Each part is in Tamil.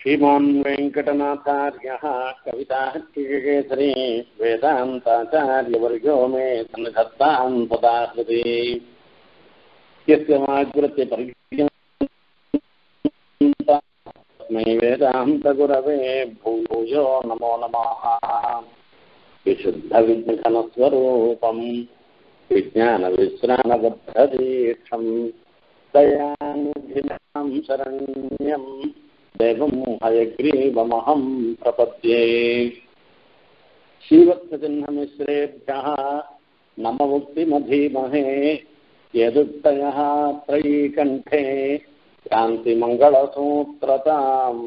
श्रीमान् वेङ्कटनाथार्यः कविताहत्तिकेसरी वेदान्ताचार्यवर्यो मे सन्निधत्तां सदा हृदि यस्य वाग्वृत्ति तस्मै वेदान्तगुरवे भूयो नमो नमः विशुद्धविघ्नस्वरूपम् विज्ञानविश्राणबद्धदीक्षम् दयानिधिनां शरण्यम् देवम् हयग्रीवमहं प्रपद्ये श्रीवत्सचिह्नमिश्रेभ्यः नममुक्तिमधीमहे यदुक्तयः त्रयीकण्ठे शान्तिमङ्गलसूत्रताम्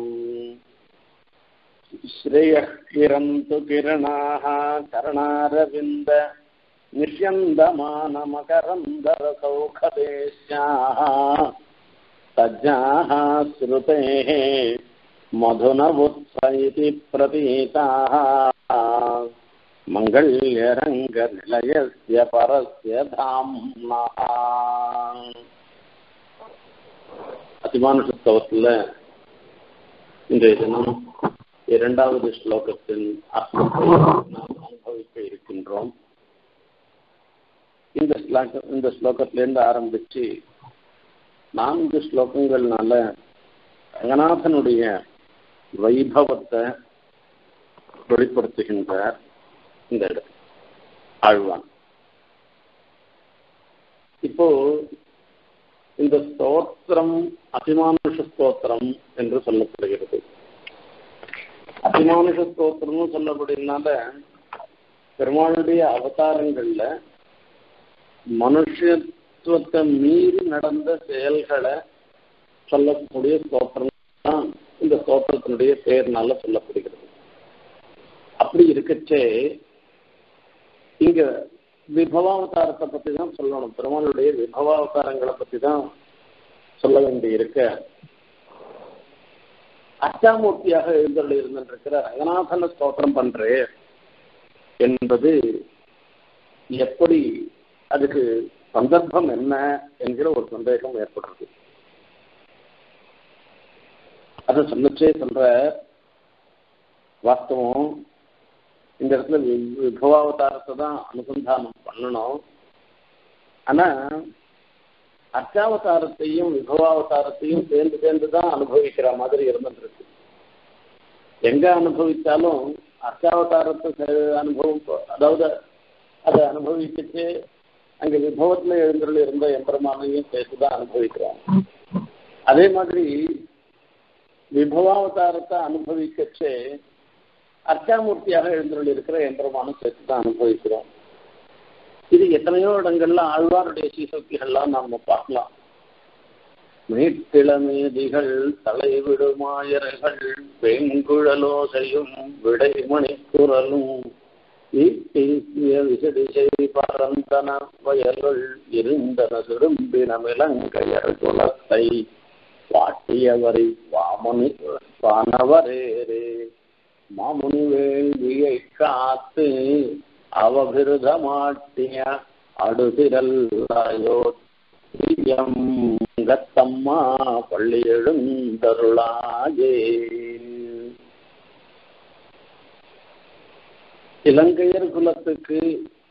श्रेयः किरन्तु किरणाः करणारविन्द निष्यन्दमानमकरन्दरसौखदेश्याः सज्जाः श्रुतेः मधुनवुत्स इति प्रतीताः मङ्गल्यरङ्गनिलयस्य परस्य धाम्नः அதிமானுஷத்துவத்தில் இன்றைய தினம் இரண்டாவது ஸ்லோகத்தின் அர்த்தத்தை நாம் அனுபவிக்க இருக்கின்றோம் இந்த ஸ்லோக இந்த ஸ்லோகத்திலேருந்து ஆரம்பிச்சு நான்கு ஸ்லோகங்கள்னால ரங்கநாதனுடைய வைபவத்தை வெளிப்படுத்துகின்றார் இந்த இடம் ஆழ்வான் இப்போ இந்த ஸ்தோத்திரம் அதிமானுஷ ஸ்தோத்திரம் என்று சொல்லப்படுகிறது அதிமானுஷ ஸ்தோத்திரம்னு சொல்லப்படுறதுனால பெருமாளுடைய அவதாரங்கள்ல மனுஷத்துவத்தை மீறி நடந்த செயல்களை சொல்லக்கூடிய ஸ்தோத்திரம் தான் இந்த ஸ்தோத்திரத்தினுடைய பெயர்னால சொல்லப்படுகிறது அப்படி இருக்கச்சே இங்க விபவாவதாரத்தை பத்தி தான் சொல்லணும் பெருமாளுடைய விபவாவதாரங்களை பத்தி தான் சொல்ல வேண்டி இருக்க அச்சாமூர்த்தியாக எழுந்தருள் இருந்திருக்கிற ரங்கநாதன ஸ்தோத்திரம் பண்றே என்பது எப்படி அதுக்கு சந்தர்ப்பம் என்ன என்கிற ஒரு சந்தேகம் ஏற்படுறது அதை சொல்லச்சே சொல்ற வாஸ்தவம் இந்த இடத்துல விபவாவதாரத்தை தான் அனுசந்தானம் பண்ணணும் ஆனா அர்ச்சாவதாரத்தையும் விபவாவதாரத்தையும் சேர்ந்து சேர்ந்து தான் அனுபவிக்கிற மாதிரி இருந்துருக்கு எங்க அனுபவித்தாலும் அர்ச்சாவதாரத்தை அனுபவம் அதாவது அதை அனுபவிச்சுட்டு அங்க விபவத்துல எழுந்தருள் இருந்த எம்பெருமானையும் சேர்த்துதான் அனுபவிக்கிறோம் அதே மாதிரி விபவாவதாரத்தை அனுபவிக்கச்சே அர்ச்சாமூர்த்தியாக எழுந்தருள் இருக்கிற எம்பெருமானும் சேர்த்து தான் அனுபவிக்கிறோம் இது எத்தனையோ இடங்கள்ல ஆழ்வாருடைய சீசக்திகள்லாம் நாம பார்க்கலாம் மீட்டிளமேதிகள் தலைவிடுமாயர்கள் பெண்குழலோசையும் விடைமணி குரலும் ஈட்டிய விசதிசை பரந்தன வயல்கள் இருந்தன திரும்பின விலங்கையர் குலத்தை பாட்டியவரை வாமணி வானவரேரே மாமுனி வேள்வியை காத்து அவபிருதமாட்டிய அடுதிரல் கத்தம்மா பள்ளி எழுந்தருளாயே இலங்கையர் குலத்துக்கு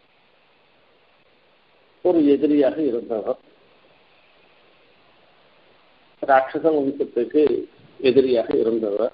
ஒரு எதிரியாக இருந்தவர் ராட்சச வம்சத்துக்கு எதிரியாக இருந்தவர்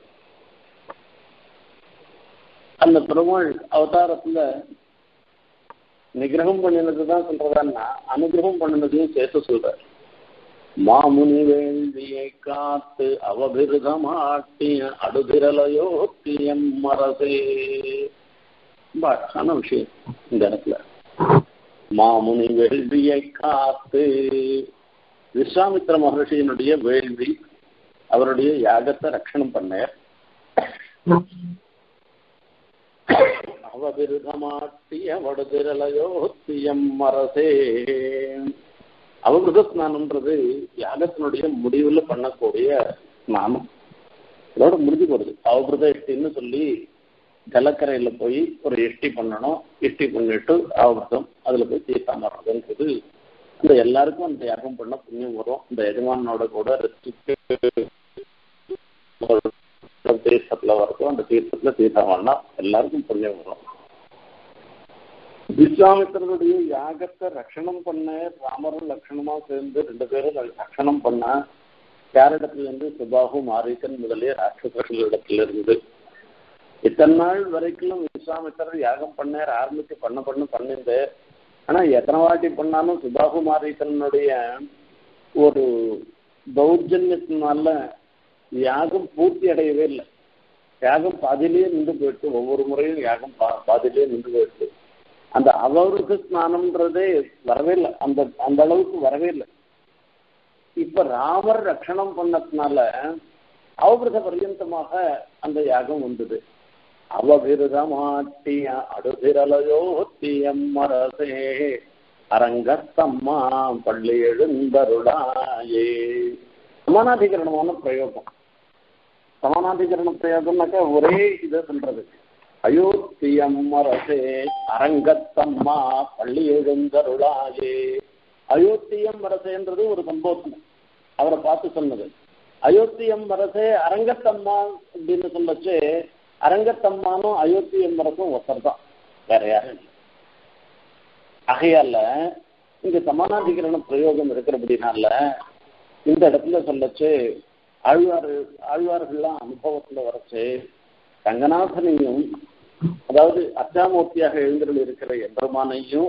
அந்த பெருமாள் அவதாரத்துல நிகிரகம் பண்ணினது தான் சொல்றதான்னா அனுகிரகம் பண்ணினதையும் சேர்த்து சொல்றார் மாமுனி வேள்வியை காத்து அவபிருதமாட்டிய அடுதிரலையோத்தியம் மரசே ரொம்ப அழகான விஷயம் இந்த இடத்துல மாமுனி வேள்வியை காத்து விஸ்வாமித்திர மகர்ஷியினுடைய வேள்வி அவருடைய யாகத்தை ரட்சணம் பண்ணார் அவபிருதமாட்டிய வடுதிரலையோத்தியம் மரசே அவபிருத ஸ்நானம்ன்றது யாகத்தினுடைய முடிவுல பண்ணக்கூடிய ஸ்நானம் இதோட முடிஞ்சு போடுது அவபிருத எஷ்டின்னு சொல்லி ஜலக்கரையில போய் ஒரு எஷ்டி பண்ணணும் எஷ்டி பண்ணிட்டு அவபிருதம் அதுல போய் தீர்த்தாமறதுன்றது அந்த எல்லாருக்கும் அந்த யாகம் பண்ண புண்ணியம் வரும் இந்த எஜமானோட கூட ரெஸ்ட்ரிக்ட் எந்த தீர்த்தத்துல வருதோ அந்த தீர்த்தத்துல தீர்த்தம் பண்ணா எல்லாருக்கும் புண்ணியம் வரும் விஸ்வாமித்திரனுடைய யாகத்தை ரட்சணம் பண்ண ராமரும் லட்சணமா சேர்ந்து ரெண்டு பேரும் ரட்சணம் பண்ண யாரிடத்துல இருந்து சுபாகு மாரீசன் முதலிய ராட்சசர்களிடத்துல இருந்து இத்தனை நாள் வரைக்கும் விஸ்வாமித்திரர் யாகம் பண்ணார் ஆரம்பிச்சு பண்ண பண்ண பண்ணிருந்து ஆனா எத்தனை வாட்டி பண்ணாலும் சுபாகு மாரீசனுடைய ஒரு தௌர்ஜன்யத்தினால யாகம் பூர்த்தி அடையவே இல்லை யாகம் பாதியிலேயே நின்று போயிட்டு ஒவ்வொரு முறையும் யாகம் பா பாதியிலேயே நின்று போயிட்டு அந்த அவருக்கு ஸ்நானம்ன்றதே வரவே இல்லை அந்த அந்த அளவுக்கு வரவே இல்லை இப்ப ராமர் ரட்சணம் பண்ணதுனால அவபிரத பர்யந்தமாக அந்த யாகம் வந்தது அவபிரதமாட்டிய அடுதிரலையோத்தியம் மரசே அரங்கத்தம்மா பள்ளி எழுந்தருளாயே சமானாதிகரணமான பிரயோகம் சமானாதிகரண பிரயோகம்னாக்கா ஒரே இதை சொல்றது அயோத்தியம் அரசே அரங்கத்தம்மா பள்ளி எழுந்தருளாயே அயோத்தியம் அரசேன்றது ஒரு சம்போதனை அவரை பார்த்து சொன்னது அயோத்தியம் அரசே அரங்கத்தம்மா அப்படின்னு சொல்லச்சு அரங்கத்தம்மானும் அயோத்தியம் அரசும் ஒருத்தர் தான் வேற யாரும் இல்லை ஆகையால இங்க சமானாதிகரண பிரயோகம் இருக்கிறபடினால இந்த இடத்துல சொல்லச்சு ஆழ்வார் ஆழ்வார்கள்லாம் அனுபவத்துல வரச்சு ரங்கநாதனையும் அதாவது அச்சாமூர்த்தியாக எழுந்திரல் இருக்கிற எம்பெருமானையும்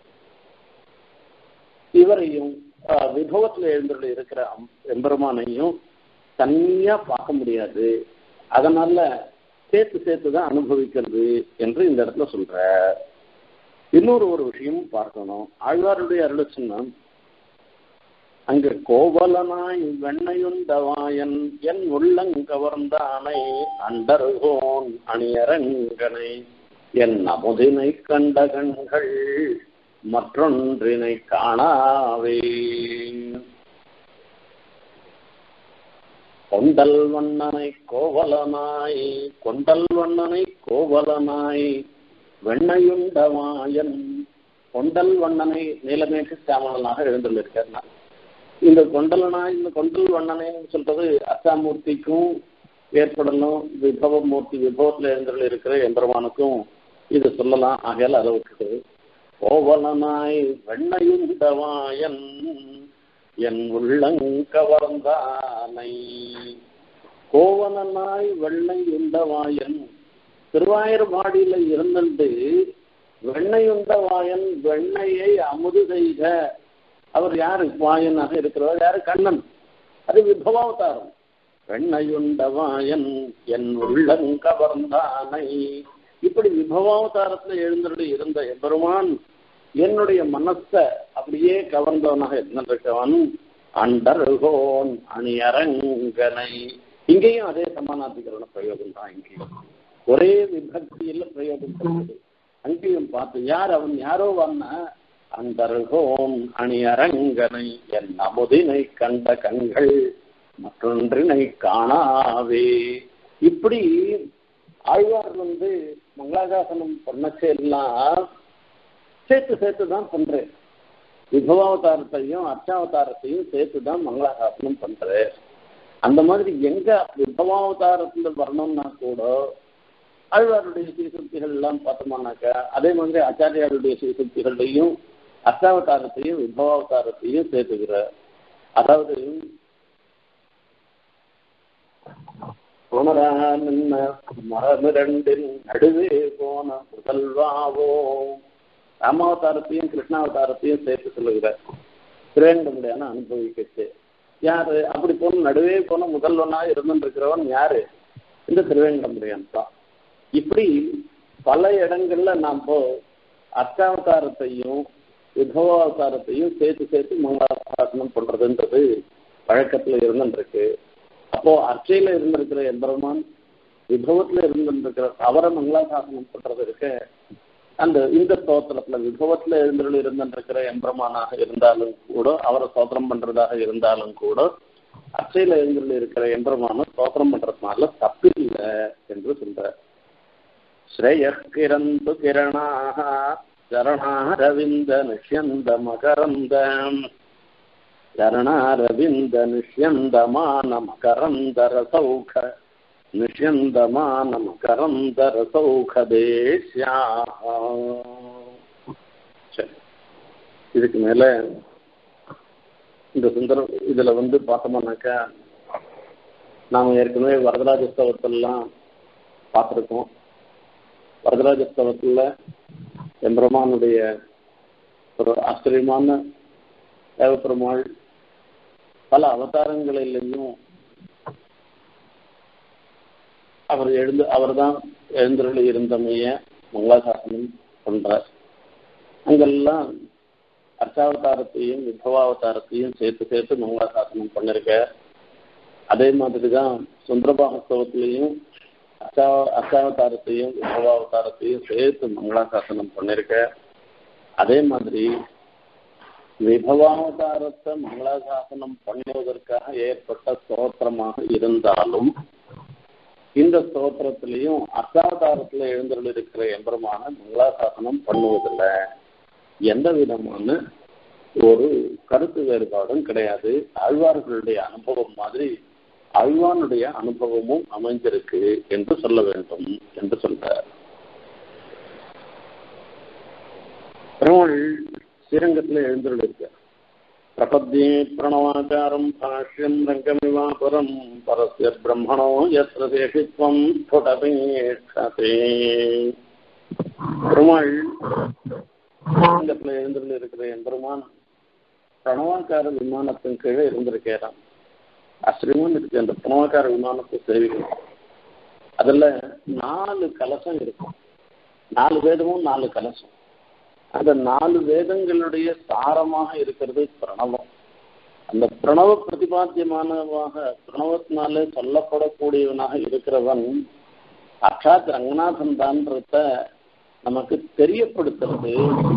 இவரையும் விபவத்துல எழுந்திரல் இருக்கிற எம்பெருமானையும் தனியா பார்க்க முடியாது அதனால சேர்த்து சேர்த்து தான் அனுபவிக்கிறது என்று இந்த இடத்துல சொல்ற இன்னொரு ஒரு விஷயமும் பார்க்கணும் ஆழ்வாருடைய அருளச்சின்னம் அங்க கோவலனாய் வெண்ணையுண்டவாயன் என் உள்ளங்கவர்ந்தானை அண்டருகோன் அணியரங்கனை என் அமுதினை கண்ட கண்கள் மற்றொன்றினை காணாவே கொண்டல் வண்ணனை கோவலனாய் கொண்டல் வண்ணனை கோவலனாய் வெண்ணையுண்டவாயன் கொண்டல் வண்ணனை நீலமேட்டு சாமணனாக எழுந்துள்ளிருக்கிறார் இந்த கொண்டலனா இந்த கொண்டல் வண்ணனை சொல்றது அச்சாமூர்த்திக்கும் ஏற்படணும் விபவ மூர்த்தி விபவத்துல எழுந்துள்ள இருக்கிற எம்பெருமானுக்கும் இது சொல்லலாம் ஆகையால் அதை விட்டுட்டு கோவலனாய் வெண்ணையுண்டவாயன் என் உள்ளங்கவர்ந்தானை கோவலனாய் வெள்ளை உண்டவாயன் திருவாயூர்பாடியில இருந்துட்டு வெண்ணையுண்டவாயன் வெண்ணையை அமுது செய்த அவர் யாரு வாயனாக இருக்கிறவர் யாரு கண்ணன் அது விபவாவதாரம் வெண்ணையுண்டவாயன் என் உள்ளங்கவர்ந்தானை இப்படி விபவாவதாரத்துல எழுந்தருளி இருந்த எம்பெருமான் என்னுடைய மனச அப்படியே கவர்ந்தவனாக இருந்திருக்கவன் அண்டர்கோன் அணியரங்கனை இங்கேயும் அதே சமானாதிகரண பிரயோகம் தான் இங்கேயும் ஒரே விபக்தியில பிரயோகம் பண்ணுது அங்கேயும் பார்த்து யார் அவன் யாரோ வந்த அந்தர்கோன் அணியரங்கனை என் அமுதினை கண்ட கண்கள் மற்றொன்றினை காணாவே இப்படி ஆழ்வார் வந்து மங்களாசாசனம் பண்ணச்சே எல்லாம் சேர்த்து சேர்த்து தான் பண்றேன் விபவாவதாரத்தையும் அர்ச்சாவதாரத்தையும் சேர்த்து தான் மங்களாசாசனம் பண்றேன் அந்த மாதிரி எங்க விபவாவதாரத்துல வரணும்னா கூட ஆழ்வாருடைய சீசுக்திகள் எல்லாம் பார்த்தோம்னாக்கா அதே மாதிரி ஆச்சாரியாருடைய சீசுக்திகள்லையும் அர்ச்சாவதாரத்தையும் விபவாவதாரத்தையும் சேர்த்துக்கிறார் அதாவது புனரா நின்ன மரமிரண்டின் நடுவே போன முதல்வாவோ ராமாவதாரத்தையும் கிருஷ்ணாவதாரத்தையும் சேர்த்து சொல்லுகிறார் திருவேங்கமுடியான அனுபவிக்கச்சு யாரு அப்படி போன நடுவே போன முதல்வனா இருந்துருக்கிறவன் யாரு இந்த திருவேங்கமுடியான் தான் இப்படி பல இடங்கள்ல நாம் அர்ச்சாவதாரத்தையும் விபவாவதாரத்தையும் சேர்த்து சேர்த்து மங்களாசாசனம் பண்றதுன்றது வழக்கத்துல இருந்துருக்கு அப்போ அர்ச்சையில இருந்திருக்கிற எம்பெருமான் விபவத்துல இருந்திருக்கிற அவரை மங்களாசாசனம் பண்றது இருக்க அந்த இந்த ஸ்தோத்திரத்துல விபவத்துல எழுந்தருள் இருந்திருக்கிற எம்பெருமானாக இருந்தாலும் கூட அவரை ஸ்தோத்திரம் பண்றதாக இருந்தாலும் கூட அச்சையில எழுந்தருள் இருக்கிற எம்பெருமானும் ஸ்தோத்திரம் பண்றதுனால தப்பில்லை என்று சொல்ற ஸ்ரேயக்கிரந்து கிரணாக சரணாரவிந்த நிஷ்யந்த மகரந்தம் சரணாரவிந்த நிஷ்யந்தமான மகரந்தர சௌக நிஷந்தமானம் கரந்தர சௌகதேஷ்யா சரி இதுக்கு மேல இந்த சுந்தரம் இதுல வந்து பார்த்தோம்னாக்கா நாம ஏற்கனவே வரதராஜஸ்தவத்திலாம் பார்த்துருக்கோம் வரதராஜஸ்தவத்தில் எம்பெருமானுடைய ஒரு ஆச்சரியமான தேவப்பெருமாள் பல அவதாரங்களிலையும் அவர் எழுந்து அவர் தான் எழுந்தருளி இருந்தமைய மங்களாசாசனம் பண்றார் அங்கெல்லாம் அர்ச்சாவதாரத்தையும் விபவாவதாரத்தையும் சேர்த்து சேர்த்து மங்களாசாசனம் பண்ணிருக்க அதே மாதிரி தான் சுந்தரபாகத்துவத்திலையும் அர்ச்சா அர்ச்சாவதாரத்தையும் விபவாவதாரத்தையும் சேர்த்து மங்களாசாசனம் பண்ணிருக்க அதே மாதிரி விபவாவதாரத்தை மங்களாசாசனம் பண்ணுவதற்காக ஏற்பட்ட ஸ்தோத்திரமாக இருந்தாலும் இந்த ஸ்தோத்திரத்திலையும் அர்த்தாவதாரத்துல எழுந்தருள் இருக்கிற எம்பெருமான மங்களாசாசனம் பண்ணுவதில்லை எந்த விதமான ஒரு கருத்து வேறுபாடும் கிடையாது ஆழ்வார்களுடைய அனுபவம் மாதிரி ஆழ்வானுடைய அனுபவமும் அமைஞ்சிருக்கு என்று சொல்ல வேண்டும் என்று சொல்றார் பெருமாள் ஸ்ரீரங்கத்துல எழுந்தருள் இருக்க பிரபத்யே பிரணவாச்சாரம் பாஷ்யம் ரங்கமிவாபுரம் பரஸ்ய பிரம்மணோ எத்திர சேஷித்வம் ஸ்புடபேட்சதே பெருமாள் ஸ்ரீரங்கத்துல எழுந்தருள் இருக்கிற எம்பெருமான் பிரணவாக்கார விமானத்தின் கீழே இருந்திருக்கிறான் ஆச்சரியமும் இருக்கு அந்த பிரணவாக்கார விமானத்தை சேவிக்கணும் அதுல நாலு கலசம் இருக்கும் நாலு வேதமும் நாலு கலசம் அந்த நாலு வேதங்களுடைய சாரமாக இருக்கிறது பிரணவம் அந்த பிரணவ பிரதிபாத்தியமானவாக பிரணவத்தினாலே சொல்லப்படக்கூடியவனாக இருக்கிறவன் சாட்சாத் ரங்கநாதன் தான்றத நமக்கு தெரியப்படுத்துறது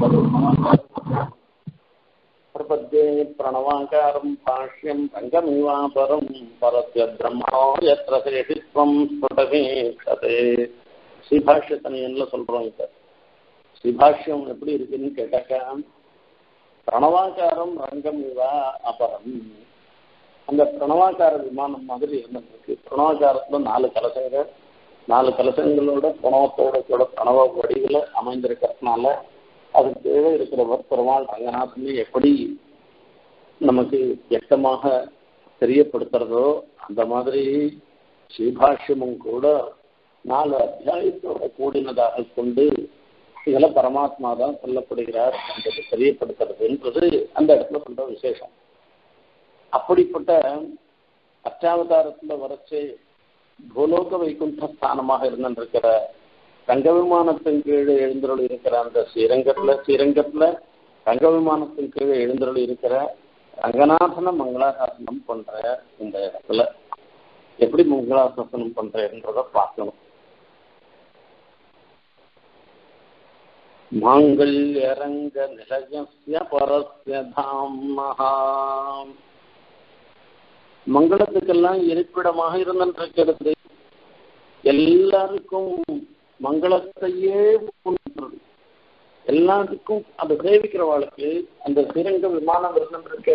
பிரபத்தே பிரணவாகாரம் பாஷ்யம் ரங்கமிவாபரம் பரஸ்ய பிரம்மணோ எத்திர சேஷித்வம் ஸ்புடகேஷதே ஸ்ரீபாஷ்யத்தனையன்ல சொல்றோம் இப்ப ஸ்ரீபாஷ்யம் எப்படி இருக்குன்னு கேட்டாக்கா பிரணவாகாரம் ரங்கம் இவா அபரம் அந்த பிரணவாகார விமானம் மாதிரி இருந்திருக்கு பிரணவாகாரத்துல நாலு கலசங்கள் நாலு கலசங்களோட பிரணவத்தோட கூட பிரணவ வடிவில் அமைந்திருக்கிறதுனால அது கீழே இருக்கிறவர் பெருமாள் ரங்கநாதன் எப்படி நமக்கு எட்டமாக தெரியப்படுத்துறதோ அந்த மாதிரி ஸ்ரீபாஷ்யமும் கூட நாலு அத்தியாயத்தோட கூடினதாக கொண்டு இதில் பரமாத்மா தான் சொல்லப்படுகிறார் என்பது தெரியப்படுத்துறதுன்றது அந்த இடத்துல சொல்ற விசேஷம் அப்படிப்பட்ட அஷ்டாவதாரத்துல வரைச்சு பூலோக வைகுண்ட ஸ்தானமாக இருந்திருக்கிற ரங்க விமானத்தின் கீழே எழுந்தருள் இருக்கிற அந்த ஸ்ரீரங்கத்துல ஸ்ரீரங்கத்துல ரங்க விமானத்தின் கீழே எழுந்தருள் இருக்கிற ரங்கநாதன மங்களாசாசனம் பண்ற இந்த இடத்துல எப்படி மங்களாசாசனம் பண்றன்றத பார்க்கணும் மாங்கல்யரங்க நிலையஸ்ய பரஸ்ய தாம்னஹா மங்களத்துக்கெல்லாம் இருப்பிடமாக இருந்திருக்கிறது எல்லாருக்கும் மங்களத்தையே உணர்த்துறது. எல்லாத்துக்கும் அதை சேவிக்கிறவாளுக்கு அந்த ஸ்ரீரங்க விமானம் இருந்திருக்க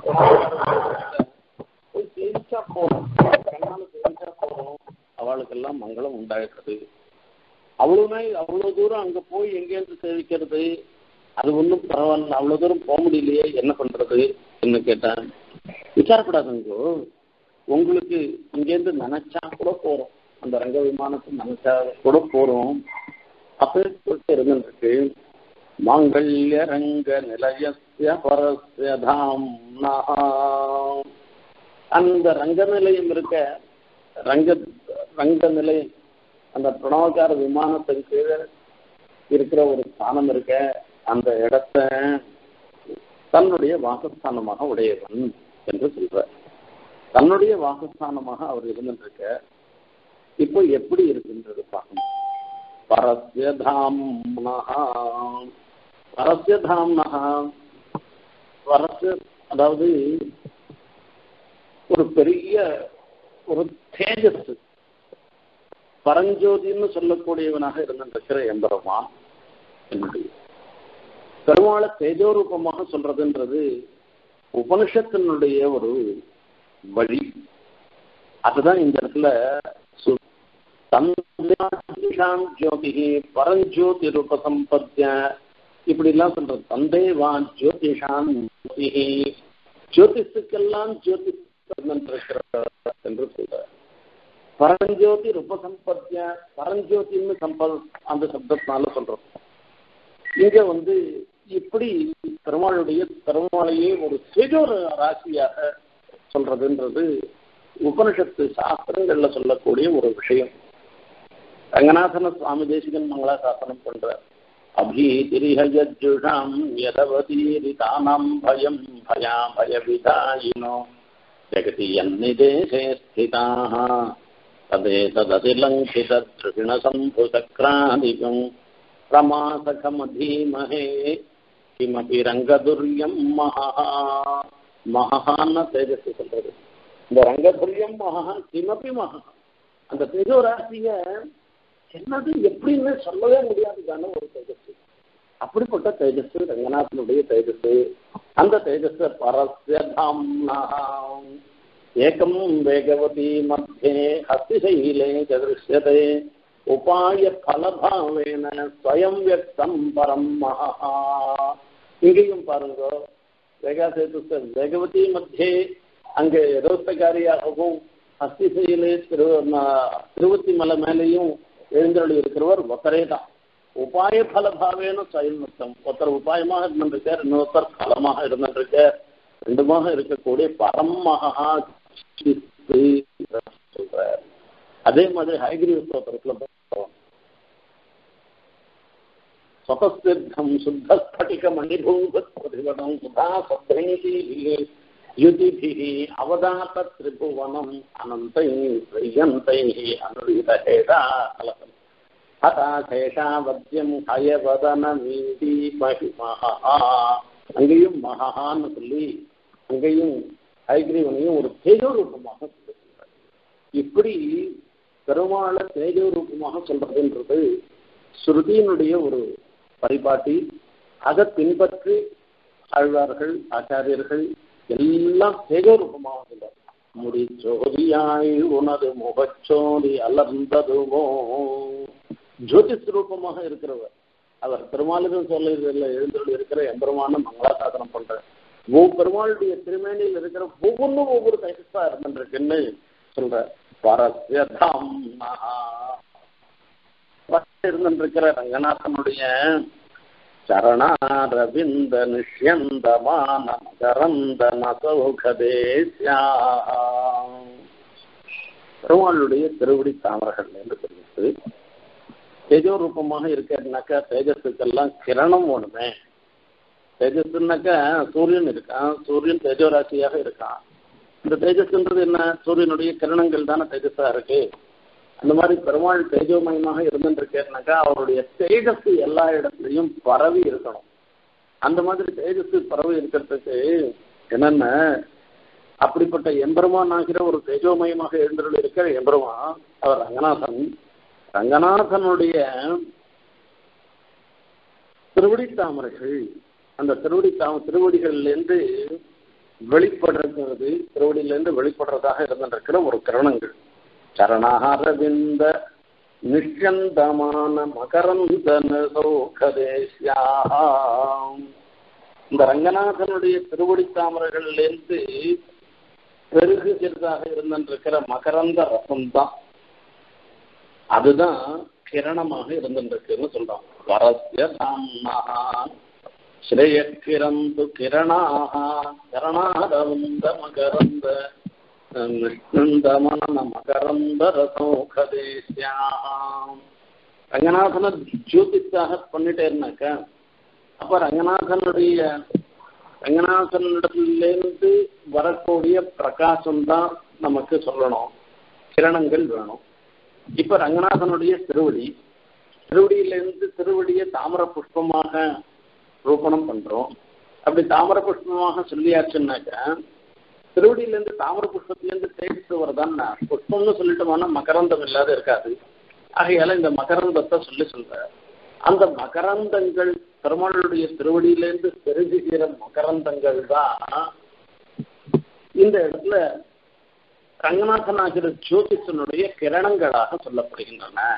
போய் சேவிச்சா போறோம் கண்ணால சேவிச்சா போறோம் அவளுக்கெல்லாம் மங்களம் உண்டாகிறது அவ்வளவு அவ்வளவு தூரம் அங்க போய் எங்கேருந்து சேவிக்கிறது அது ஒன்றும் பரவாயில்ல அவ்வளவு தூரம் போக முடியலையே என்ன பண்றது என்ன கேட்டேன் விசாரப்படாதுங்கோ உங்களுக்கு இங்கேருந்து நினைச்சா கூட போறோம் அந்த ரங்க விமானத்தை நினைச்சா கூட போறோம் அப்படி சொல்லிட்டு இருந்துருக்கு மாங்கல்ய ரங்க நிலையஸ்ய பரஸ்ய தாம்னா அந்த ரங்க நிலையம் இருக்க ரங்க ரங்க நிலையம் அந்த பிரணவக்கார விமானத்தின் கீழே இருக்கிற ஒரு ஸ்தானம் இருக்க அந்த இடத்த தன்னுடைய வாசஸ்தானமாக உடையவன் என்று சொல்ற தன்னுடைய வாசஸ்தானமாக அவர் இருந்துருக்க இப்போ எப்படி இருக்குன்றது பார்க்கணும் பரஸ்ய தாம்னஹா பரஸ்ய தாம்னஹா பரஸ்ய அதாவது ஒரு பெரிய ஒரு தேஜஸ் பரஞ்சோதின்னு சொல்லக்கூடியவனாக இருந்திருக்கிற எம்பெருமான் என்னுடைய பெருமாளை தேஜோரூபமாக சொல்றதுன்றது உபனிஷத்தினுடைய ஒரு வழி அதுதான் இந்த இடத்துல தந்தேவாம் ஜோதிஹி பரஞ்சோதி ரூபசம்பத்ய இப்படி எல்லாம் சொல்றது தந்தேவா ஜோதிஷாம் ஜோதிஹி ஜோதிஷுக்கெல்லாம் ஜோதிஷ் என்று சொல்ற பரஞ்சோதி ரூபசம்பத்ய பரஞ்சோதின்னு சம்பத் அந்த சப்தத்தினால சொல்றோம் இங்க வந்து இப்படி பெருமாளுடைய பெருமாளையே ஒரு சிறு ராசியாக சொல்றதுன்றது உபனிஷத்து சாஸ்திரங்கள்ல சொல்லக்கூடிய ஒரு விஷயம் ரங்கநாதன சுவாமி தேசிகன் மங்களாசாசனம் பண்றார் அபீதிரிஹஜுஷாம் யதவதீரிதானாம் பயம் பயா பயவிதாயினோ ஜெகதி யன்னிதேசே ஸ்திதாः तदेतदतिलङ्घितदृषिणशम्भुचक्रादिकम् प्रमासखमधीमहे किमपि ரங்கதுரியம் மகா மகான்னு தேஜஸ் சொல்றது இந்த ரங்கதுரியம் மகா கிமப்பி மகா அந்த தேஜோராசிய என்னது எப்படின்னு சொல்லவே முடியாதுதான ஒரு தேஜஸ் அப்படிப்பட்ட தேஜஸ் ரங்கநாதனுடைய தேஜஸ் அந்த தேஜஸ் பரஸ்ய தாம்னாம் ஏகம் வேகவதி மத்தியே ஹஸ்திசைலே திருஷ்யதே உபாய பலபாவேன ஸ்வயம் வியக்தம் பரம் மகா இங்கேயும் பாருங்க வேகாசேது வேகவதி மத்தியே அங்கே ரோஸ்தகாரியாகவும் ஹஸ்திசையிலே திரு திருவத்தி மலை மேலேயும் எழுந்தருளி இருக்கிறவர் ஒத்தரே தான் உபாய பலபாவேன ஸ்வயம் வியக்தம் ஒருத்தர் உபாயமாக இருந்திருக்கார் இன்னொருத்தர் பலமாக இருந்திருக்கார் ரெண்டுமாக இருக்கக்கூடிய பரம் மகா சொல்றார் அதே மாதிரி ஹைகிரி ஸ்தோத்திரத்துல ஸ்வதசித்தம் சுத்தஸ்பட்டிக மணிபூபதிவனம் சுதா சப்தைகி யுதிபிः அவதாத்த திரிபுவனம் அனந்தை ஸ்ரீயந்தை அனுரிதஹேதா கலகம் ஹதா சேஷாவத்தியம் ஹயவதன வீதி மகிமஹா அங்கேயும் மகான்னு சொல்லி அங்கேயும் ஹைகிரீவனையும் ஒரு தேஜோ ரூபமாக சொல்லுகிறார் இப்படி பெருமாளை தேஜோ ரூபமாக சொல்றதுன்றது ஸ்ருதியினுடைய ஒரு பரிபாட்டி அதை பின்பற்றி ஆழ்வார்கள் ஆச்சாரியர்கள் எல்லாம் தேஜோ ரூபமாக சொல்றார் முடிச்சோதியாய் உனது முகச்சோதி அலர்ந்ததுவோ ஜோதிஷ் ரூபமாக இருக்கிறவர் அவர் பெருமாளுக்கும் சொல்ல எழுந்தருள் இருக்கிற எம்பெருமான மங்களாசாசனம் பண்ற ஒவ்வொரு பெருமாளுடைய திருமேனியில் இருக்கிற ஒவ்வொன்றும் ஒவ்வொரு கைசா இருந்துருக்குன்னு சொல்ற பரஸ்யதாம் இருந்திருக்கிற ரங்கநாதனுடைய சரணாரவிந்த நிஷ்யந்தமான மகரந்த நசௌகதேசியா பெருமாளுடைய திருவடி தாமரர்கள் என்று தெரிவித்து தேஜோ ரூபமாக இருக்கிறதுனாக்கா தேஜஸுக்கெல்லாம் கிரணம் ஒண்ணுமே தேஜஸ்னாக்கா சூரியன் இருக்கான் சூரியன் தேஜோ ராசியாக இருக்கான் இந்த தேஜஸ்ன்றது என்ன சூரியனுடைய கிரணங்கள் தானே தேஜஸா இருக்கு அந்த மாதிரி பெருமாள் தேஜோமயமாக இருந்துருக்கேன்னாக்கா அவருடைய தேஜஸ் எல்லா இடத்துலையும் பரவி இருக்கணும் அந்த மாதிரி தேஜஸ் பரவி இருக்கிறதுக்கு என்னென்ன அப்படிப்பட்ட எம்பெருமான் ஆகிற ஒரு தேஜோமயமாக எழுந்தருள் இருக்கிற எம்பெருமான் அவர் ரங்கநாதன் ரங்கநாதனுடைய திருவடி தாமரைகள் அந்த திருவடி தாம திருவடிகள்லேருந்து வெளிப்படுறது திருவடியிலேருந்து வெளிப்படுறதாக இருந்திருக்கிற ஒரு கிரணங்கள் சரணாரவிந்த நிஷ்யந்தமான மகரந்தன சௌகதேசியாம் இந்த ரங்கநாதனுடைய திருவடி தாமரைகள்லேருந்து பெருகுகிறதாக இருந்திருக்கிற மகரந்த ரசம் தான் அதுதான் கிரணமாக இருந்துருக்குன்னு சொல்றான் வரஸ்ய தாம்னான் ஸ்ரேயக்கிரந்து கிரணாக கரணாரவந்த மகரந்த நிஷ்ணந்தமான மகரந்த ரசோகதேசியாம் ரங்கநாதனை ஜோதிஷாக பண்ணிட்டே இருந்தாக்க அப்ப ரங்கநாதனுடைய ரங்கநாதனிடத்திலேருந்து வரக்கூடிய பிரகாசம் தான் நமக்கு சொல்லணும் கிரணங்கள் வேணும் இப்ப ரங்கநாதனுடைய திருவடி திருவடியிலிருந்து திருவடியை தாமர புஷ்பமாக ரூபணம் பண்றோம் அப்படி தாமர புஷ்பமாக சொல்லியாச்சுன்னாக்க திருவடியிலேருந்து தாமர புஷ்பத்திலேருந்து தேய்த்து வரதான் புஷ்பம்னு சொல்லிட்டோம்னா மகரந்தம் இல்லாத இருக்காது ஆகையால இந்த மகரந்தத்தை சொல்லி சொல்ற அந்த மகரந்தங்கள் பெருமாளுடைய திருவடியிலேருந்து பெருகுகிற மகரந்தங்கள் தான் இந்த இடத்துல ரங்கநாதன் ஆகிற ஜோதிஷனுடைய கிரணங்களாக சொல்லப்படுகின்றன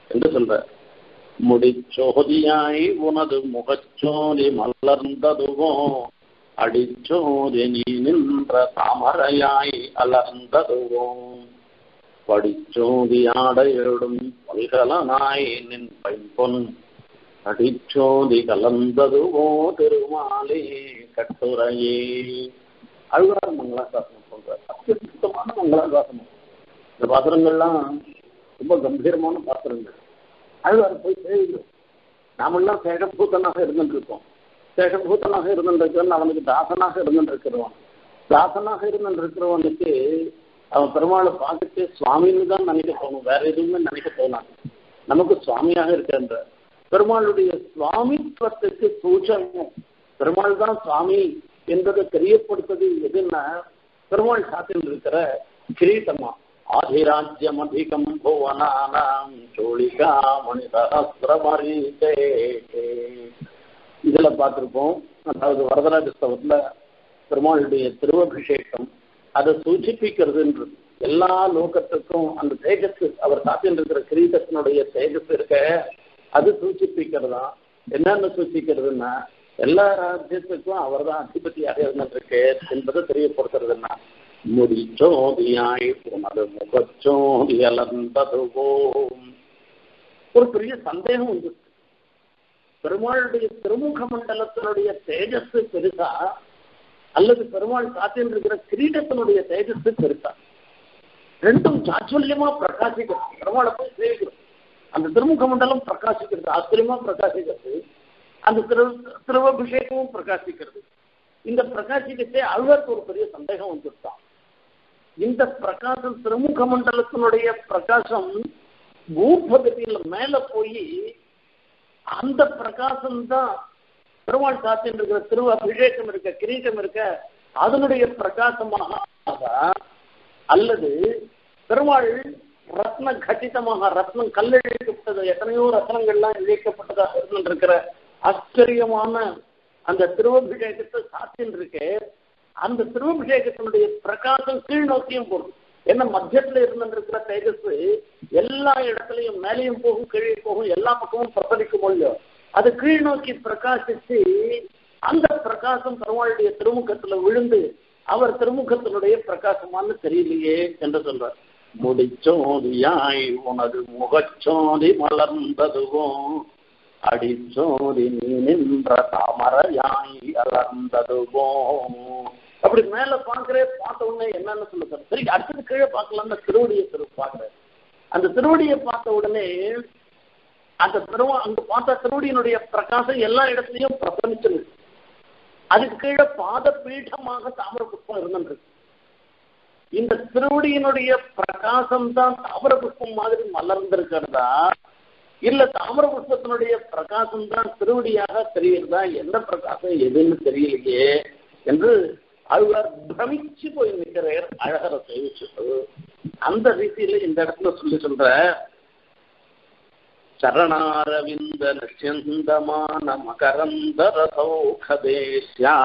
என்று சொல்ற முடிச்சோதியாய் உனது முகச்சோதி மலர்ந்ததுவோ அடிச்சோதி நீ நின்ற தாமரையாய் அலர்ந்ததுவோ படிச்சோதி ஆடையிடும் பல்கலனாய் நின் பைம்பொன் அடிச்சோதி கலந்ததுவோ திருமாலே கட்டுரையே அழுகார் மங்களாசாசனம் சொல்ற அத்தியுத்தமான மங்களாசாசனம் இந்த பாத்திரங்கள்லாம் ரொம்ப கம்பீரமான பாத்திரங்கள் அழுவார் போய் சேவிக்கிறோம் நாமெல்லாம் சேகபூத்தனாக இருந்துட்டு இருக்கோம் சேகபூத்தனாக இருந்துருக்கிறவன் அவனுக்கு தாசனாக இருந்துருக்கிறவன் தாசனாக இருந்துருக்கிறவனுக்கு அவன் பெருமாளை பார்த்துட்டு சுவாமின்னு தான் நினைக்க தோணும் வேற எதுவுமே நினைக்க தோணாது நமக்கு சுவாமியாக இருக்கின்ற பெருமாளுடைய சுவாமித்துவத்துக்கு சூச்சகம் பெருமாள் தான் சுவாமி என்பதை தெரியப்படுத்துறது எதுன்னா பெருமாள் சாத்தியில் இருக்கிற கிரீட்டமா ஆதிராஜ்யம் அதிகம் புவனானாம் சோழிகா மணி சகசிரமரீதே இதுல பார்த்திருப்போம் அதாவது வரதராஜ ஸ்தவத்துல பெருமாளுடைய திருவபிஷேகம் அதை சூச்சிப்பிக்கிறதுன்றது எல்லா லோகத்துக்கும் அந்த தேஜஸ் அவர் சாத்தியில் இருக்கிற கிரீடத்தினுடைய தேஜஸ் இருக்க அது சூச்சிப்பிக்கிறதா என்னென்ன சூச்சிக்கிறதுன்னா எல்லா ராஜ்யத்துக்கும் அவர் தான் அதிபதியாக இருந்திருக்கு என்பதை தெரியப்படுத்துறதுன்னா முடிச்சோதியாய் உனது முகச்சோதி அலர்ந்ததுவோம் ஒரு பெரிய சந்தேகம் வந்து பெருமாளுடைய திருமுக மண்டலத்தினுடைய தேஜஸ் பெருசா அல்லது பெருமாள் காத்தில் இருக்கிற கிரீடத்தினுடைய தேஜஸ் பெருசா ரெண்டும் சாச்சுல்யமா பிரகாசிக்கிறது பெருமாளை போய் சேவிக்கிறோம் அந்த திருமுக மண்டலம் பிரகாசிக்கிறது ஆச்சரியமா பிரகாசிக்கிறது அந்த திரு திருவபிஷேகமும் பிரகாசிக்கிறது இந்த பிரகாசிக்கத்தை அழுவருக்கு ஒரு பெரிய சந்தேகம் வந்துருத்தான் இந்த பிரகாசம் திருமுக மண்டலத்தினுடைய பிரகாசம் பூபகத்தில மேல போய் அந்த பிரகாசம் தான் பெருமாள் சாத்தின் இருக்கிற திரு அபிஷேகம் இருக்க கிரீட்டம் இருக்க அதனுடைய பிரகாசமாக அல்லது பெருமாள் ரத்ன கட்டிதமாக ரத்னம் கல்லழிக்கப்பட்டது எத்தனையோ ரத்னங்கள்லாம் இழைக்கப்பட்டதாக இருந்திருக்கிற ஆச்சரியமான அந்த திருவபிஷேகத்தை சாத்தின் இருக்கு அந்த திருவபிஷேகத்தினுடைய பிரகாசம் கீழ் நோக்கியும் போகும் என்ன மத்தியத்துல இருந்திருக்கிற தேஜஸ் எல்லா இடத்துலையும் மேலையும் போகும் கீழே போகும் எல்லா பக்கமும் பிரசரிக்கும் இல்லையோ அது கீழ் நோக்கி பிரகாசிச்சு அந்த பிரகாசம் பெருமாளுடைய திருமுகத்துல விழுந்து அவர் திருமுகத்தினுடைய பிரகாசமானு தெரியலையே என்று சொல்றார் முடிச்சோதியாய் உனது முகச்சோதி மலர்ந்ததுவும் அடிச்சோதி நீ நின்ற தாமரையாய் அலர்ந்ததுவோ அப்படி மேல பாக்குறேன் பார்த்த உடனே என்னன்னு சொல்ல சார் சரி அடுத்தது கீழே பார்க்கலாம்னு திருவடியை திரு பாக்குறேன் அந்த திருவடியை பார்த்த உடனே அந்த திருவ அங்க பார்த்த திருவடியினுடைய பிரகாசம் எல்லா இடத்துலயும் பிரசனிச்சிருக்கு அதுக்கு கீழே பாத பீഠமாக தாமர புஷ்பம் இருந்துருக்கு இந்த திருவடியினுடைய பிரகாசம் தான் தாமர புஷ்பம் மாதிரி மலர்ந்திருக்கிறதா இல்ல தாமர புஷ்பத்தினுடைய பிரகாசம் தான் திருவடியாக தெரிகிறதா எந்த பிரகாசம் எதுன்னு தெரியலையே என்று அழுவார் பிரமிச்சு போய் நிற்கிறார் அழகரை சேவிச்சுட்டு அந்த ரீதியில இந்த இடத்துல சொல்லி சொல்ற சரணாரவிந்த நிச்சந்தமான மகரந்தர சௌகதேசியா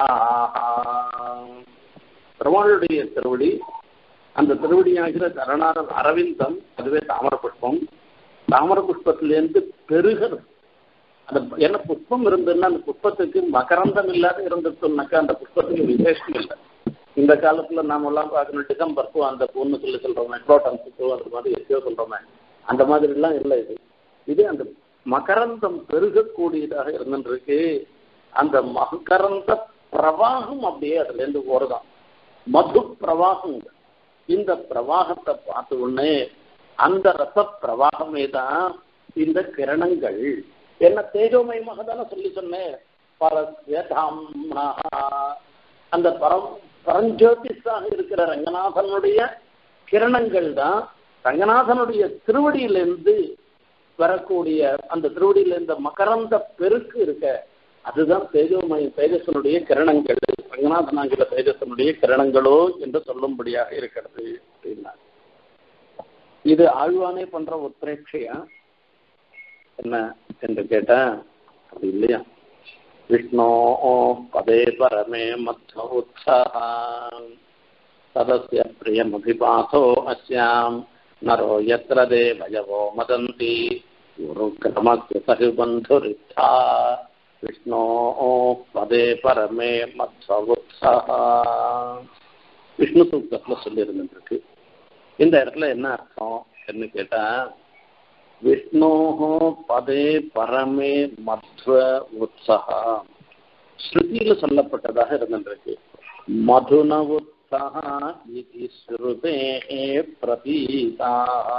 பெருமாளுடைய திருவடி அந்த திருவடியாகிற சரணார அரவிந்தம் அதுவே தாமர புஷ்பம் தாமர புஷ்பத்திலேருந்து பெருகிறது அந்த என்ன புஷ்பம் இருந்ததுன்னா அந்த புஷ்பத்துக்கு மகரந்தம் இல்லாத இருந்துச்சுனாக்கா அந்த புஷ்பத்துக்கு விசேஷம் இல்லை இந்த காலத்துல நாம எல்லாம் பார்க்கணும் டிசம்பர் பூ அந்த பூன்னு சொல்லி சொல்றோமே குரோட்டன்ஸ் பூ அந்த மாதிரி எத்தையோ சொல்றோமே அந்த மாதிரி எல்லாம் இல்லை இது இது அந்த மகரந்தம் பெருகக்கூடியதாக இருந்துருக்கு அந்த மகரந்த பிரவாகம் அப்படியே அதுல இருந்து போறதாம் மது பிரவாகம் இந்த பிரவாகத்தை பார்த்த உடனே அந்த ரச பிரவாகமே தான் இந்த கிரணங்கள் என்ன தேஜோமயமாக தானே சொல்லி சொன்னேன் பரஸ்யதாம்னா அந்த பரம் பரஞ்சோதிஷாக இருக்கிற ரங்கநாதனுடைய கிரணங்கள் தான் ரங்கநாதனுடைய திருவடியிலிருந்து வரக்கூடிய அந்த திருவடியில இந்த மகரந்த பெருக்கு இருக்க அதுதான் தேஜோமய தேஜசனுடைய கிரணங்கள் ரங்கநாதனாகிற தேஜசனுடைய கிரணங்களோ என்று சொல்லும்படியாக இருக்கிறது அப்படின்னா இது ஆழ்வானே பண்ற உத்ரேட்சையா என்ன என்று கேட்டேன் அது இல்லையா விஷ்ணோ பதே பரமே மத்த உத்சாக சதஸ்ய பிரியமபிபாசோ அஸ்யாம் நரோ யத்ர தேவயவோ மதந்தி गुरुक्रमकृतबन्धुरिच्छा विष्णो पदे परमे மத்சவுத்ஸா விஷ்ணு சூக்தத்துல சொல்லியிருந்துருக்கு இந்த இடத்துல என்ன அர்த்தம் என்ன கேட்டா விஷ்ணோ பதே பரமே மத்வ உற்சகா ஸ்ருதியில சொல்லப்பட்டதாக இருந்திருக்கு மதுன உற்சகா இது ஸ்ருதே பிரதீதா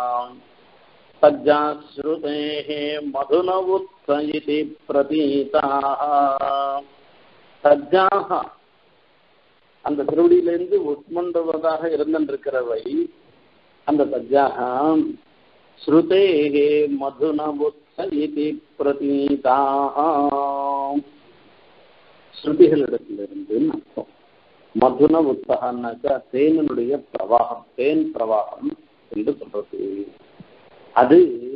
सज्जाश्रुतेः मधुनवुत्स इति प्रतीताः சஜ்ஜாக அந்த திருவடியிலிருந்து உட்மண்டுவதாக இருந்திருக்கிறவை அந்த சஜ்ஜாக ஸ்ருதேகே மதுனவுத்ஸ இதி பிரதீதாக ஸ்ருதிகளிடத்திலிருந்து அர்த்தம் மதுன உத்தகன்னாக்கா தேனினுடைய பிரவாகம் தேன் பிரவாகம் என்று சொல்றது அது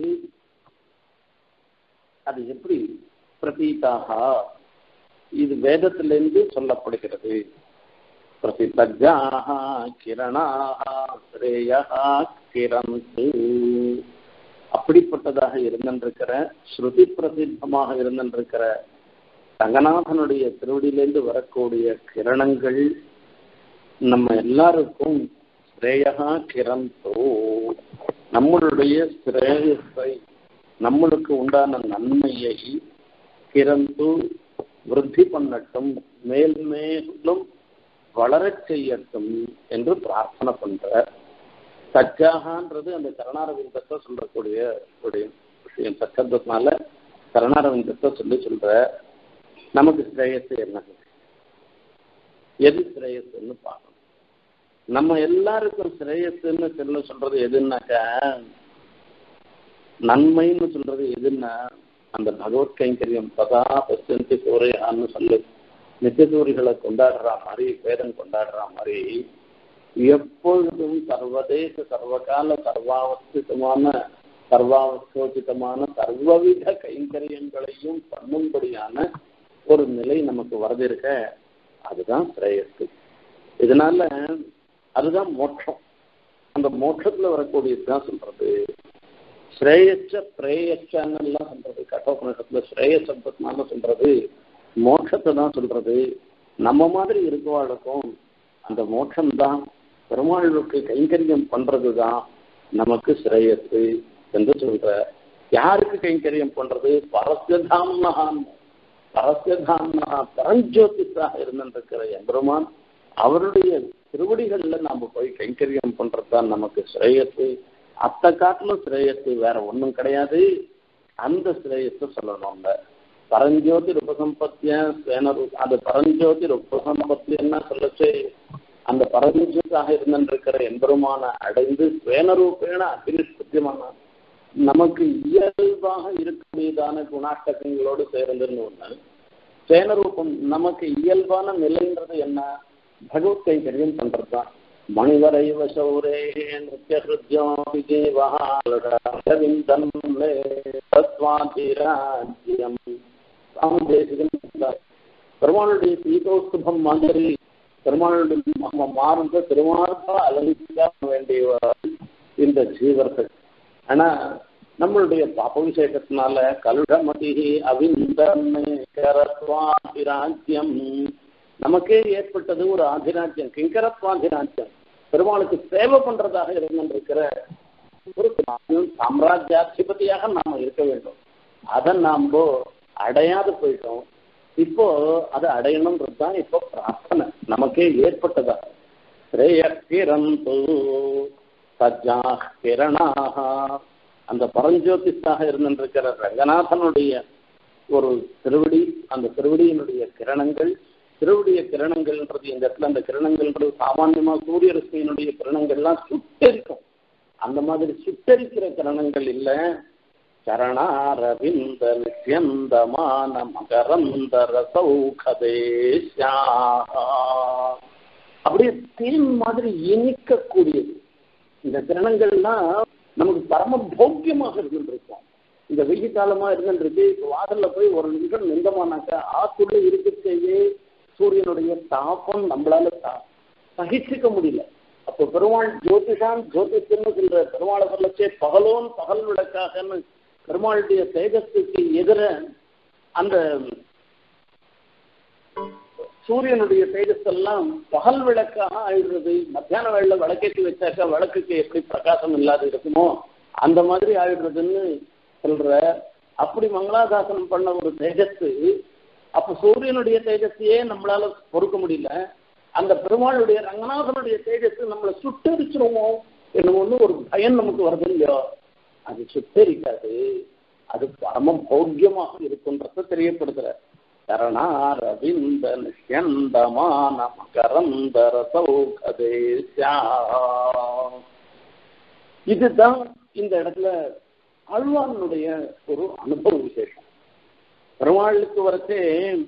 அது எப்படி பிரதீதாக இது வேதத்திலிருந்து சொல்லப்படுகிறது பிரசித்தஜாக கிரணாக ஸ்ரேயா கிரந்து அப்படிப்பட்டதாக இருந்திருக்கிற ஸ்ருதி பிரசித்தமாக இருந்திருக்கிற ரங்கநாதனுடைய திருவடியிலிருந்து வரக்கூடிய கிரணங்கள் நம்ம எல்லாருக்கும் ஸ்ரேயா கிரந்தோ நம்மளுடைய ஸ்ரேயஸை நம்மளுக்கு உண்டான நன்மையை கிரந்து விருத்தி பண்ணட்டும் மேல் மேலும் வளரச் செய்யட்டும் என்று பிரார்த்தனை பண்ற சச்சாகன்றது அந்த கருணாரவிந்தத்தை சொல்லக்கூடிய ஒரு விஷயம் சச்சந்தத்தினால கருணாரவிந்தத்தை சொல்லி சொல்ற நமக்கு ஸ்ரேயஸ் என்ன எது ஸ்ரேயஸ்ன்னு பார்க்கணும் நம்ம எல்லாருக்கும் ஸ்ரேயஸ்ன்னு சொல்ல சொல்றது எதுன்னாக்கா நன்மைன்னு சொல்றது எதுன்னா அந்த பகவத் கைங்கரியம் பதா பசந்தி சூரையான்னு சொல்லு நித்தியசூரிகளை கொண்டாடுற மாதிரி வேதம் கொண்டாடுற மாதிரி எப்பொழுதும் சர்வதேச சர்வகால சர்வாவஸ்திதமான சர்வாவஸ்தோசிதமான சர்வவித கைங்கரியங்களையும் பண்ணும்படியான ஒரு நிலை நமக்கு வரதிருக்க அதுதான் ஸ்ரேயஸ்து இதனால அதுதான் மோட்சம் அந்த மோட்சத்துல வரக்கூடியதுதான் சொல்றது ஸ்ரேயச்ச பிரேயச்சான்னு எல்லாம் சொல்றது கட்டோபனிஷத்துல ஸ்ரேய சப்தத்தினால சொல்றது மோட்சத்தை தான் சொல்றது நம்ம மாதிரி இருக்கவாளுக்கும் அந்த மோட்சம் தான் பெருமாளுக்கு கைங்கரியம் பண்றது தான் நமக்கு ஸ்ரேயஸ் என்று சொல்ற யாருக்கு கைங்கரியம் பண்றது பரஸ்யதாம்னகான் பரஸ்யதாம்னகா பரஞ்சோதிஷாக இருந்திருக்கிற எம்பெருமான் அவருடைய திருவடிகள்ல நாம போய் கைங்கரியம் பண்றதுதான் நமக்கு ஸ்ரேயஸ் அத்த காட்டிலும் ஸ்ரேயஸ் வேற ஒண்ணும் கிடையாது அந்த ஸ்ரேயஸ் சொல்லணும்ல பரஞ்சோதி ரூபசம்பத்திய ஸ்வேனரு அது பரஞ்சோதி ரூபசம்பத்தியன்னா சொல்லச்சு அந்த பரஞ்சோதியாக இருந்திருக்கிற எம்பெருமான அடைந்து ஸ்வேனரூபேன அபினிஷ்பத்தியமான நமக்கு இயல்பாக இருக்கக்கூடியதான குணாட்டகங்களோடு சேர்ந்துன்னு ஒண்ணு சேனரூபம் நமக்கு இயல்பான நிலைன்றது என்ன பகவத் கைங்கரியம் பண்றதுதான் மணிவரைவ சௌரே நித்தியஹிருத்யோ விஜயவஹாரவிந்தம் தத்வாதிராஜ்யம் பெருமாளுடைய சீதோஸ்துபம் மாதிரி பெருமாளுடைய நம்ம மாறுந்த திருமார்பா அலங்கிக்க வேண்டிய இந்த ஜீவர்கள் ஆனா நம்மளுடைய பாபவிசேஷத்தினால கலுடமதி அவிந்தராஜ்யம் நமக்கே ஏற்பட்டது ஒரு ஆதிராஜ்யம் கிங்கரத்வாதிராஜ்யம் பெருமாளுக்கு சேவை பண்றதாக இருந்திருக்கிற ஒரு சாம்ராஜ்யாதிபதியாக நாம இருக்க வேண்டும் அதை நாம அடையாது போயிட்டோம் இப்போ அதை அடையணும்ன்றது தான் இப்போ பிரார்த்தனை நமக்கே ஏற்பட்டதா ஸ்ரேயக்கிரந்து சஜ்ஜா கிரணாக அந்த பரஞ்சோதிஷாக இருந்திருக்கிற ரங்கநாதனுடைய ஒரு திருவடி அந்த திருவடியினுடைய கிரணங்கள் திருவடிய கிரணங்கள்ன்றது இந்த இடத்துல அந்த கிரணங்கள்ன்றது சாமான்யமா சூரிய ரஷ்மியினுடைய கிரணங்கள்லாம் சுட்டரிக்கும் அந்த மாதிரி சுட்டரிக்கிற கிரணங்கள் இல்ல சரணாரவிந்த நித்யந்தமான மகரந்த ரசௌகதேஷா அப்படியே தேன் மாதிரி இனிக்கக்கூடியது இந்த கிரணங்கள்லாம் நமக்கு பரம போக்கியமாக இருந்துருக்கும் இந்த வெயில் காலமா இருந்துருக்கு இப்போ வாசல்ல போய் ஒரு நிமிஷம் நின்றமானாக்கா ஆத்துள்ள இருக்கச்சேயே சூரியனுடைய தாபம் நம்மளால சகிச்சுக்க முடியல அப்போ பெருமாள் ஜோதிஷான் ஜோதிஷன்னு சொல்ற பெருமாளை சொல்லச்சே பகலோன் பகல் விளக்காகன்னு பெருமாளுடைய தேஜஸுக்கு எதிர அந்த சூரியனுடைய தேஜஸ் எல்லாம் பகல் விளக்காக ஆயிடுறது மத்தியான வேளையில விளக்கேற்றி வச்சாக்கா விளக்குக்கு எப்படி பிரகாசம் இல்லாத இருக்குமோ அந்த மாதிரி ஆயிடுறதுன்னு சொல்ற அப்படி மங்களாதாசனம் பண்ண ஒரு தேஜஸ் அப்ப சூரியனுடைய தேஜஸையே நம்மளால பொறுக்க முடியல அந்த பெருமாளுடைய ரங்கநாதனுடைய தேஜஸ் நம்மளை சுட்டரிச்சிருமோ என்னமோன்னு ஒரு பயம் நமக்கு வருது இல்லையோ அது சுட்டரிக்காது அது பரம போக்கியமாக இருக்குன்றத தெரியப்படுத்துற கரணாரவிந்த நிஷ்யந்தமான மகரந்தர சௌகதேசா இதுதான் இந்த இடத்துல ஆழ்வானுடைய ஒரு அனுபவ விசேஷம் பெருமாளுக்கு வரச்சே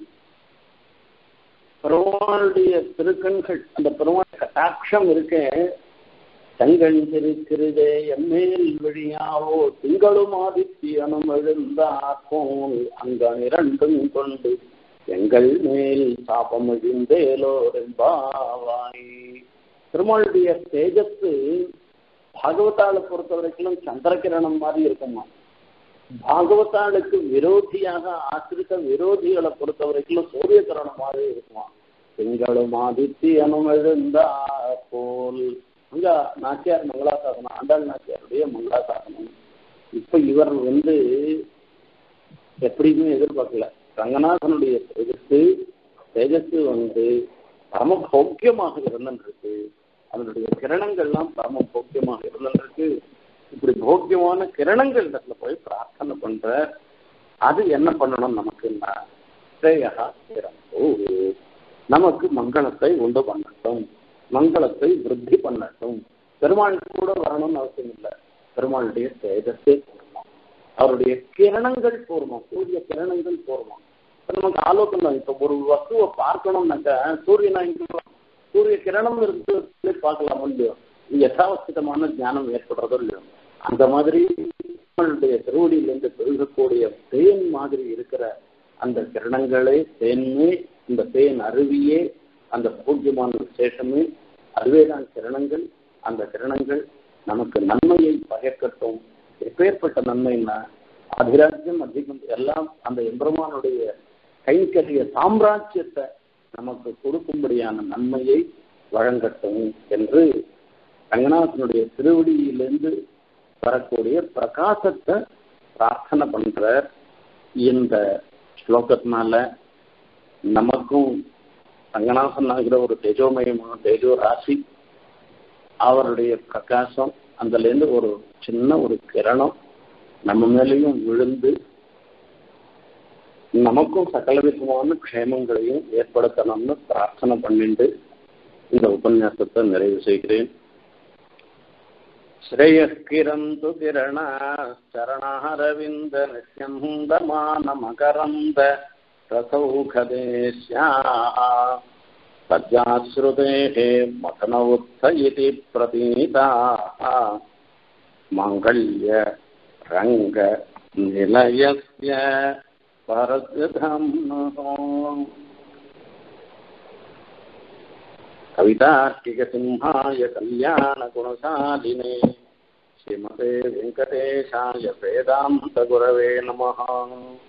பெருமாளுடைய திருக்கண்கள் அந்த பெருமாள் கட்டாட்சம் இருக்க தங்கண் திருக்கிறதே எம்மேல் வழியாவோ திங்களும் ஆதித்யனும் எழுந்தாற்போல் அங்கன் இரண்டும் கொண்டு எங்கள் மேல் சாபம் எழுந்தேலோரெம்பாவாய் பெருமாளுடைய தேஜத்து பாகவதாளை பொறுத்த வரைக்கும் சந்திரகிரணம் மாதிரி இருக்குமா பாகவதாளுக்கு விரோதியாக ஆசிரித்த விரோதிகளை பொறுத்த வரைக்கும் சூரிய கிரணம் மாதிரி இருக்குமா திங்களும் ஆதித்யனும் எழுந்தா போல் அங்க நாச்சியார் மங்களாசாசனம் ஆண்டாள் நாச்சியாருடைய மங்களாசாசனம் இப்ப இவர் வந்து எப்படியுமே எதிர்பார்க்கல ரங்கநாதனுடைய தேஜஸ் தேஜஸ் வந்து பரம போக்கியமாக இருந்திருக்கு அதனுடைய கிரணங்கள்லாம் பரம போக்கியமாக இருந்திருக்கு இப்படி போக்கியமான கிரணங்கள் இடத்துல போய் பிரார்த்தனை பண்ற அது என்ன பண்ணணும் நமக்குன்னா ஸ்ரேயா கிரந்தோ நமக்கு மங்களத்தை உண்டு பண்ணட்டும் மங்களத்தை விருத்தி பண்ணட்டும் பெருமாள் கூட வரணும்னு அவசியம் இல்லை பெருமாளுடைய தேஜஸே போர்மம் அவருடைய கிரணங்கள் போர்மம் சூரிய கிரணங்கள் போர்மம் நமக்கு ஆலோசனை இப்ப ஒரு வஸ்துவை பார்க்கணும்னாக்கா சூரியனா இங்க சூரிய கிரணம் இருக்கு பார்க்கலாம் இல்லையோ யதாவஸ்திதமான ஞானம் ஏற்படுறதோ இல்லையோ அந்த மாதிரி நம்மளுடைய திருவடியிலிருந்து பெருகக்கூடிய தேன் மாதிரி இருக்கிற அந்த கிரணங்களே தேனே இந்த தேன் அருவியே அந்த பூஜ்யமான விசேஷமே அதுவேதான் கிரணங்கள் அந்த கிரணங்கள் நமக்கு நன்மையை பயக்கட்டும் எப்பேற்பட்ட நன்மைன்னா அதிராஜ்யம் அதிகம் எல்லாம் அந்த எம்பெருமானுடைய கைங்கரிய சாம்ராஜ்யத்தை நமக்கு கொடுக்கும்படியான நன்மையை வழங்கட்டும் என்று ரங்கநாதனுடைய திருவடியிலிருந்து வரக்கூடிய பிரகாசத்தை பிரார்த்தனை பண்ற இந்த ஸ்லோகத்தினால நமக்கும் ரங்கநாதன் ஆகிற ஒரு தேஜோமயமான தேஜோ ராசி அவருடைய பிரகாசம் அதுலேருந்து ஒரு சின்ன ஒரு கிரணம் நம்ம மேலேயும் விழுந்து நமக்கும் சகல விதமான க்ஷேமங்களையும் ஏற்படுத்தணும்னு பிரார்த்தனை பண்ணிட்டு இந்த உபன்யாசத்தை நிறைவு செய்கிறேன் श्रेयःकिरन्तु किरणा चरणारविन्द नित्यन्दमानमकरन्द रसौखदेश्याः सज्जाश्रुतेः मथनवुत्थ इति प्रतीताः माङ्गल्य रङ्गनिलयस्य परद्धाम्नः कवितार्किकसिंहाय कल्याणगुणशालिने श्रीमते वेङ्कटेशाय वेदान्तगुरवे नमः